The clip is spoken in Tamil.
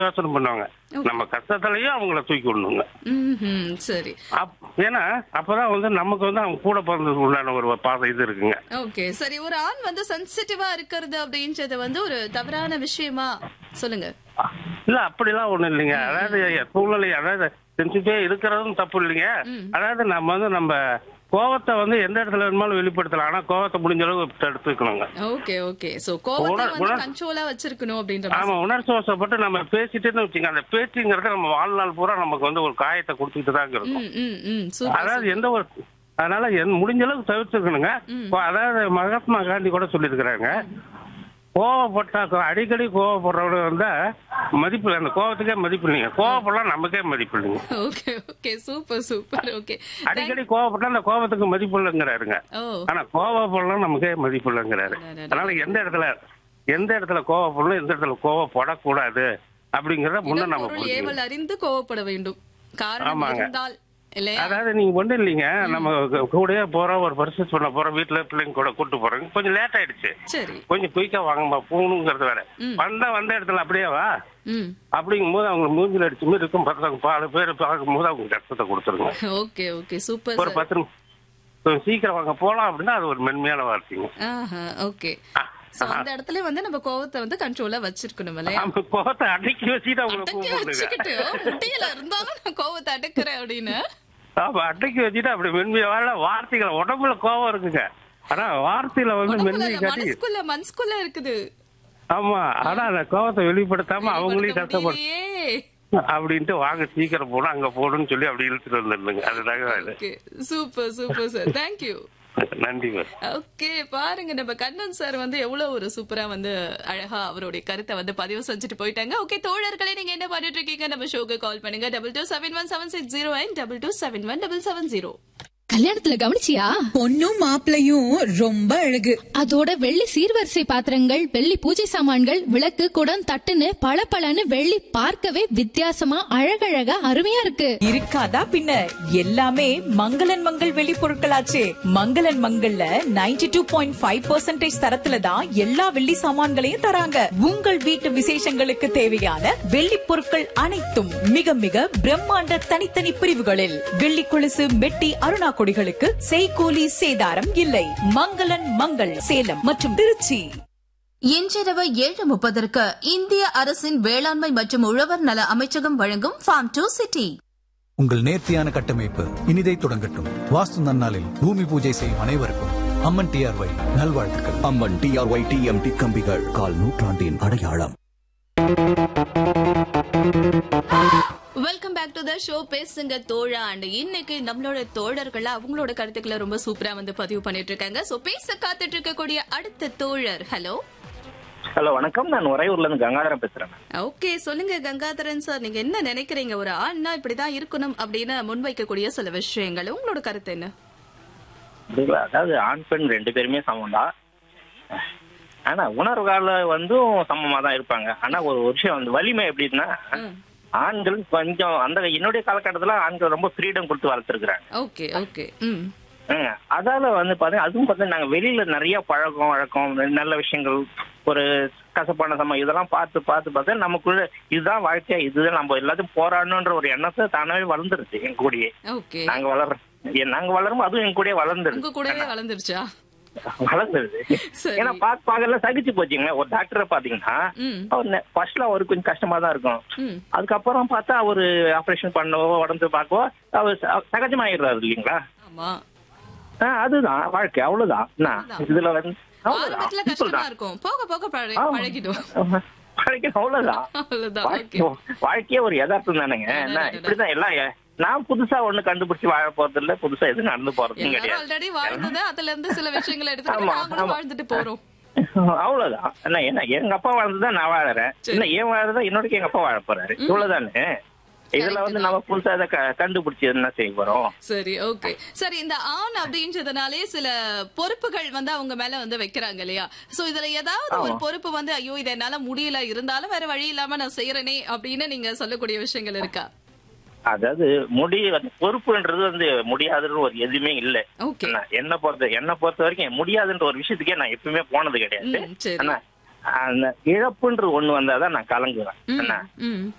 யோசனை பண்ணுவாங்க நம்ம கஷ்டத்துலயும் அவங்கள தூக்கி விடணுங்க ம்ஹும். சரி அப்- ஏன்னா அப்பதான் வந்து நமக்கு வந்து அவங்க கூட பிறந்ததுக்கு உண்டான ஒரு பாதை இது இருக்குங்க ஓகே சரி ஒரு ஆண் வந்து சென்சிட்டிவா இருக்கிறது அப்படின்றது வந்து ஒரு தவறான விஷயமா சொல்லுங்க இல்ல அப்படிலாம் ஒண்ணும் இல்லைங்க அதாவது சூழ்நிலை அதாவது சென்சிட்டிவா இருக்கிறதும் தப்பு இல்லைங்க அதாவது நம்ம வந்து நம்ம கோவத்தை வந்து எந்த இடத்துல வேணுமாலும் வெளிப்படுத்தலாம் ஆனா கோவத்தை முடிஞ்ச அளவு தடுத்துக்கணுங்க ஓகே ஓகே சோ கோவத்தை உணர்- வந்து உணர்- கண்ட்ரோலா வச்சிருக்கணும் அப்படின்ற மாதிரி ஆமா உணர்ச்சி வசப்பட்டு நம்ம பேசிட்டேன்னு வச்சுங்க அந்த பேச்சுங்கிறது நம்ம வாழ்நாள் பூரா நமக்கு வந்து ஒரு காயத்தை கொடுத்துட்டு தாங்க இருக்கும் ம் ம் ம் சூப்பர் அதாவது எந்த ஒரு அதனால என் முடிஞ்ச அளவுக்கு தவிர்த்துக்கணுங்க இப்போ அதாவது மகாத்மா காந்தி கூட சொல்லியிருக்கிறாங்க கோவப்பட்டா அடிக்கடி கோவப்படுறவங்க வந்தா மதிப்பு இல்லை. அந்த கோவத்துக்கே மதிப்பு இல்லைங்க கோவப்படலாம் நமக்கே மதிப்பு இல்லைங்க okay okay super super okay அடிக்கடி கோவப்பட்டா அந்த கோவத்துக்கு மதிப்பு இல்லைங்கிறாருங்க ஓ ஆனா கோவப்படலாம் நமக்கே மதிப்பு இல்லைங்கிறாரு அடடட. அதனால எந்த இடத்துல எந்த இடத்துல கோவப்படணும் எந்த இடத்துல கோவப்படக்கூடாது அப்படிங்கறத முன்ன நம்ம பொருள் புரிஞ்சுக்கணும். ஏவல் அறிந்து கோவப்பட வேண்டும் காரணம் ஆமாங்க. இருந்தால் இல்லையா அதாவது நீங்க ஒண்ணு இல்லைங்க நம்ம கூடயே போறோம் ஒரு பர்சேஸ் பண்ண போறோம் வீட்டுல பிள்ளைங்க கூட கூட்டு போறோம் கொஞ்சம் லேட் ஆயிடுச்சு சரி கொஞ்சம் குயிக்கா வாங்கம்மா போகணுங்கிறது வேற வந்தா வந்த இடத்துல அப்படியே வா ம் அப்படிங்கும் போது அவங்க மூஞ்சில அடிச்ச மாதிரி இருக்கும் பசங்க பாலு பேர் பார்க்கும் போது அவங்க கஷ்டத்தை கொடுத்துருங்க ஓகே ஓகே சூப்பர் ஒரு பத்து நிமிஷம் கொஞ்சம் சீக்கிரம் வாங்க போலாம் அப்படின்னா அது ஒரு மென்மையான வார்த்தைங்க ஆஹா ஓகே ஆ, சோ அந்த இடத்துல வந்து நம்ம கோவத்தை வந்து கண்ட்ரோலா வச்சிருக்கணும் இல்லையா நம்ம கோவத்தை அடக்கி வச்சுட்டு அவங்களை அடக்கி கூப்பிடுங்க வச்சுக்கிட்டு முட்டையில இருந்தாலும் நான் கோவத்தை அடக்குறேன் அப்படின்னு ஆமா அடக்கி வச்சுட்டு அப்படி மென்மையா வாழ வார்த்தைகள் உடம்புல கோவம் இருக்குங்க ஆனா வார்த்தையில வந்து உடம்புல மென்மை இல்ல, காட்டி மனசுக்குள்ள மனசுக்குள்ள இருக்குது ஆமா ஆனா அந்த கோவத்தை வெளிப்படுத்தாம அவங்களையும் வெளிப்படுத்த கஷ்டப்படு முடியலையே. அப்படின்ட்டு வாங்க சீக்கிரம் போனா அங்க போகணும்னு சொல்லி அப்படி இழுத்துட்டு வந்துருந்துங்க அதுதாங்க இது okay super super sir thank you நன்றி மேம் ஓகே பாருங்க நம்ம கண்ணன் சார் வந்து எவ்வளவு ஒரு சூப்பரா வந்து அழகா அவருடைய கருத்தை வந்து பதிவு செஞ்சுட்டு போயிட்டாங்க ஓகே தோழர்களே நீங்க என்ன பண்ணிட்டு இருக்கீங்க நம்ம ஷோக்கு கால் பண்ணுங்க double two seven one seven six zero and double two seven one double seven zero கல்யாணத்துல கவனிச்சியா பொண்ணும் மாப்பிளையும் ரொம்ப அழகு அதோட வெள்ளி சீர்வரிசை பாத்திரங்கள் வெள்ளி பூஜை சாமான்கள் விளக்கு குடம் தட்டுன்னு பளபளன்னு வெள்ளி பார்க்கவே வித்தியாசமா அழகழகா அருமையா இருக்கு இருக்காதா பின்ன எல்லாமே மங்களன் மங்கள் வெளி பொருட்களாச்சே மங்களன் மங்கள்ல 92.5% டூ பாயிண்ட் ஃபைவ் தரத்துல தான் எல்லா வெள்ளி சாமான்களையும் தராங்க உங்கள் வீட்டு விசேஷங்களுக்கு தேவையான வெள்ளி பொருட்கள் அனைத்தும் மிக மிக பிரம்மாண்ட தனித்தனி பிரிவுகளில் வெள்ளி கொலுசு மெட்டி அருணா கொடிகளுக்கு செய்கூலி சேதாரம் இல்லை மங்களன் மங்கள் சேலம் மற்றும் திருச்சி இன்றிரவு ஏழு முப்பதற்கு இந்திய அரசின் வேளாண்மை மற்றும் உழவர் நல அமைச்சகம் வழங்கும் ஃபார்ம் டு சிட்டி உங்கள் நேர்த்தியான கட்டமைப்பு இனிதை தொடங்கட்டும் வாஸ்து நன்னாளில் பூமி பூஜை செய்யும் அனைவருக்கும் அம்மன் டிஆர்ஒய் நல்வாழ்த்துக்கள் அம்மன் டிஆர்ஒய் டிஎம்டி கம்பிகள் கால் நூற்றாண்டின் அடையாளம் welcome back to the show பேசுங்க தோழா அண்ட் இன்னைக்கு நம்மளோட தோழர்கள் அவங்களோட கருத்துக்களை ரொம்ப சூப்பரா வந்து பதிவு பண்ணிட்டு இருக்காங்க சோ பேச காத்துட்டு இருக்கக்கூடிய அடுத்த தோழர் ஹலோ ஹலோ வணக்கம் நான் உறையூர்ல இருந்து கங்காதரன் பேசுறேன் ஓகே சொல்லுங்க கங்காதரன் சார் நீங்க என்ன நினைக்கிறீங்க ஒரு ஆண்னா இப்படிதான் இருக்கணும் அப்படின்னு முன்வைக்கக்கூடிய சில விஷயங்கள் உங்களோட கருத்து என்ன அப்படிங்களா? அதாவது ஆண் பெண் ரெண்டு பேருமே சமம் தான் ஆனா உணர்வுகால வந்தும் சமமா தான் இருப்பாங்க ஆனா ஒரு விஷயம் வந்து வலிமை எப்படின்னா ஆண்கள் கொஞ்சம் அந்த என்னுடைய காலகட்டத்துல ஆண்கள் ரொம்ப ஃப்ரீடம் கொடுத்து வளர்த்துருக்குறாங்க ஓகே ஓகே ம் ஹம், அதால வந்து பாத்தீங்கன்னா அதுவும் பார்த்தீங்கன்னா நாங்க வெளியில நிறைய பழக்கம் வழக்கம் நல்ல விஷயங்கள் ஒரு கசப்பான சமயம் இதெல்லாம் பார்த்து பார்த்து பார்த்து நமக்குள்ள இதுதான் வாழ்க்கையா இதுதான் நம்ம எல்லாத்தையும் போராடணுன்ற ஒரு எண்ணத்தை தானாவே வளர்ந்துருச்சு எங்க கூடயே ஓகே நாங்க வளர்றோம் ஏ, நாங்க வளரும் அதுவும் எங்க கூடயே வளர்ந்துருது உங்க கூடவே வளர்ந்துருச்சா வளர்ந்துருது சரி. ஏன்னா பாக்க பாக்கல சகிச்சு போச்சுங்க ஒரு டாக்டரை பாத்தீங்கன்னா ம் அவர் ஃபர்ஸ்ட்ல அவருக்கு கொஞ்சம் கஷ்டமா தான் இருக்கும் ம் அதுக்கப்புறம் பார்த்தா அவரு ஆபரேஷன் பண்ணவோ உடம்பு பார்க்கவோ அவர் ச- சகஜமாயிடுறாரு இல்லைங்களா ஆமா ஆ, அதுதான் வாழ்க்கை அவ்வளவுதான் என்ன, இதுல வந்து ஆரம்பத்துல அவ்வளவுதான் simple கஷ்டமா தான். இருக்கும் போக போக பழ- ஆமா. பழகிடும் வாழ்க்கை அவ்வளவுதான் அவ்வளவுதான் ஓகே வாழ்க்கை- வாழ்க்கையே ஒரு யதார்த்தம் தானேங்க என்ன இப்படிதான் எல்லாம் எ- நான் புதுசா ஒண்ணு கண்டுபிடிச்சு வாழ போறது இல்ல புதுசா எதுவும் நடந்து போறதும் எல்லாரும் கிடையாது ஆல்ரெடி வாழ்ந்தது அதுல இருந்து சில விஷயங்களை எடுத்துட்டு ஆமா, நாங்களும் ஆமா. வாழ்ந்துட்டு போறோம் அவ்வளவுதான் என்ன என்ன எங்க அப்பா வாழ்ந்துதான் நான் வாழறேன் என்ன ஏன் வாழறதா என்னோட எங்க அப்பா வாழ போறாரு இவ்வளவுதானே இதுல வந்து நம்ம புதுசா இதை க- கண்டுபிடிச்சு என்ன செய்ய போறோம் சரி ஓகே சரி இந்த ஆண் அப்படின்றதுனாலே சில பொறுப்புகள் வந்து அவங்க மேல வந்து வைக்கிறாங்க இல்லையா சோ இதுல ஏதாவது ஒரு பொறுப்பு வந்து ஐயோ இது என்னால முடியல இருந்தாலும் வேற வழி இல்லாம நான் செய்யறேனே அப்படின்னு நீங்க சொல்லக்கூடிய விஷயங்கள் இருக்கா அதாவது முடி அந்த பொறுப்புன்றது வந்து முடியாதுன்னு ஒரு எதுவுமே இல்ல ஓகே என்ன, என்ன பொறுத்த என்ன பொறுத்த வரைக்கும் முடியாதுன்ற ஒரு விஷயத்துக்கே நான் எப்பவுமே போனது கிடையாது ம், சரி. ஆனா அந்த இழப்புன்ற ஒண்ணு வந்தாதான் நான் கலங்குவேன் என்ன ம்